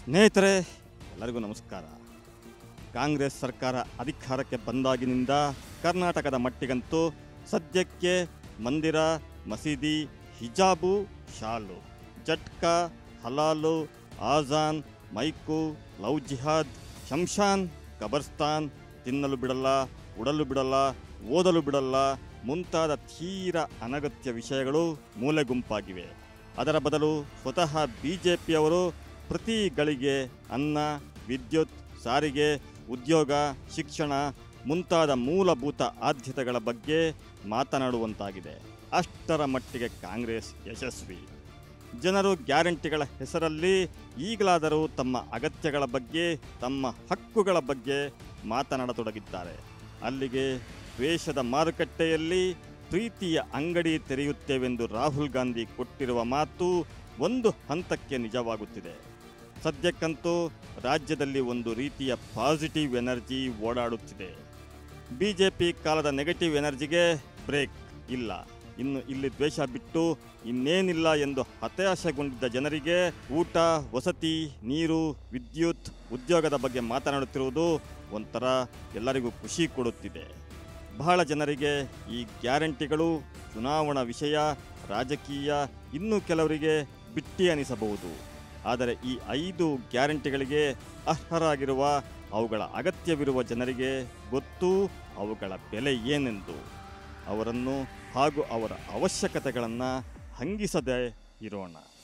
ಸ್ನೇಹಿತರೆ ಎಲ್ಲರಿಗೂ ನಮಸ್ಕಾರ ಕಾಂಗ್ರೆಸ್ ಸರ್ಕಾರ ಅಧಿಕಾರಕ್ಕೆ ಬಂದಾಗಿನಿಂದ ಕರ್ನಾಟಕದ ಮಟ್ಟಿಗಂತೂ ಸದ್ಯಕ್ಕೆ ಮಂದಿರ ಮಸೀದಿ ಹಿಜಾಬು ಶಾಲು ಜಟ್ಕಾ ಹಲಾಲು ಆಜಾನ್ ಮೈಕು ಲವ್ ಜಿಹಾದ್ ಶಂಶಾನ್ ಕಬರ್ಸ್ತಾನ್ ತಿನ್ನಲು ಬಿಡಲ್ಲ ಉಡಲು ಬಿಡಲ್ಲ ಓದಲು ಬಿಡಲ್ಲ ಮುಂತಾದ ತೀರ ಅನಗತ್ಯ ವಿಷಯಗಳು ಮೂಲೆ ಗುಂಪಾಗಿವೆ ಅದರ ಬದಲು ಸ್ವತಃ ಬಿ ಜೆ ಪಿಯವರು ಪ್ರತಿ ಗಳಿಗೆ ಅನ್ನ ವಿದ್ಯುತ್ ಸಾರಿಗೆ ಉದ್ಯೋಗ ಶಿಕ್ಷಣ ಮುಂತಾದ ಮೂಲಭೂತ ಆದ್ಯತೆಗಳ ಬಗ್ಗೆ ಮಾತನಾಡುವಂತಾಗಿದೆ ಅಷ್ಟರ ಮಟ್ಟಿಗೆ ಕಾಂಗ್ರೆಸ್ ಯಶಸ್ವಿ ಜನರು ಗ್ಯಾರಂಟಿಗಳ ಹೆಸರಲ್ಲಿ ಈಗಲಾದರೂ ತಮ್ಮ ಅಗತ್ಯಗಳ ಬಗ್ಗೆ ತಮ್ಮ ಹಕ್ಕುಗಳ ಬಗ್ಗೆ ಮಾತನಾಡತೊಡಗಿದ್ದಾರೆ ಅಲ್ಲಿಗೆ ದ್ವೇಷದ ಮಾರುಕಟ್ಟೆಯಲ್ಲಿ ಪ್ರೀತಿಯ ಅಂಗಡಿ ತೆರೆಯುತ್ತೇವೆಂದು ರಾಹುಲ್ ಗಾಂಧಿ ಕೊಟ್ಟಿರುವ ಮಾತು ಒಂದು ಹಂತಕ್ಕೆ ನಿಜವಾಗುತ್ತಿದೆ ಸದ್ಯಕ್ಕಂತೂ ರಾಜ್ಯದಲ್ಲಿ ಒಂದು ರೀತಿಯ ಪಾಸಿಟಿವ್ ಎನರ್ಜಿ ಓಡಾಡುತ್ತಿದೆ ಬಿ ಜೆ ಪಿ ಕಾಲದ ನೆಗೆಟಿವ್ ಎನರ್ಜಿಗೆ ಬ್ರೇಕ್ ಇಲ್ಲ ಇನ್ನು ಇಲ್ಲಿ ದ್ವೇಷ ಬಿಟ್ಟು ಇನ್ನೇನಿಲ್ಲ ಎಂದು ಹತಾಶೆಗೊಂಡಿದ್ದ ಜನರಿಗೆ ಊಟ ವಸತಿ ನೀರು ವಿದ್ಯುತ್ ಉದ್ಯೋಗದ ಬಗ್ಗೆ ಮಾತನಾಡುತ್ತಿರುವುದು ಒಂಥರ ಎಲ್ಲರಿಗೂ ಖುಷಿ ಕೊಡುತ್ತಿದೆ ಬಹಳ ಜನರಿಗೆ ಈ ಗ್ಯಾರಂಟಿಗಳು ಚುನಾವಣಾ ವಿಷಯ ರಾಜಕೀಯ ಇನ್ನೂ ಕೆಲವರಿಗೆ ಬಿಟ್ಟಿ ಅನಿಸಬಹುದು ಆದರೆ ಈ ಐದು ಗ್ಯಾರಂಟಿಗಳಿಗೆ ಅರ್ಹರಾಗಿರುವ ಅವುಗಳ ಅಗತ್ಯವಿರುವ ಜನರಿಗೆ ಗೊತ್ತು ಅವುಗಳ ಬೆಲೆ ಏನೆಂದು ಅವರನ್ನು ಹಾಗೂ ಅವರ ಅವಶ್ಯಕತೆಗಳನ್ನು ಹಂಗಿಸದೆ ಇರೋಣ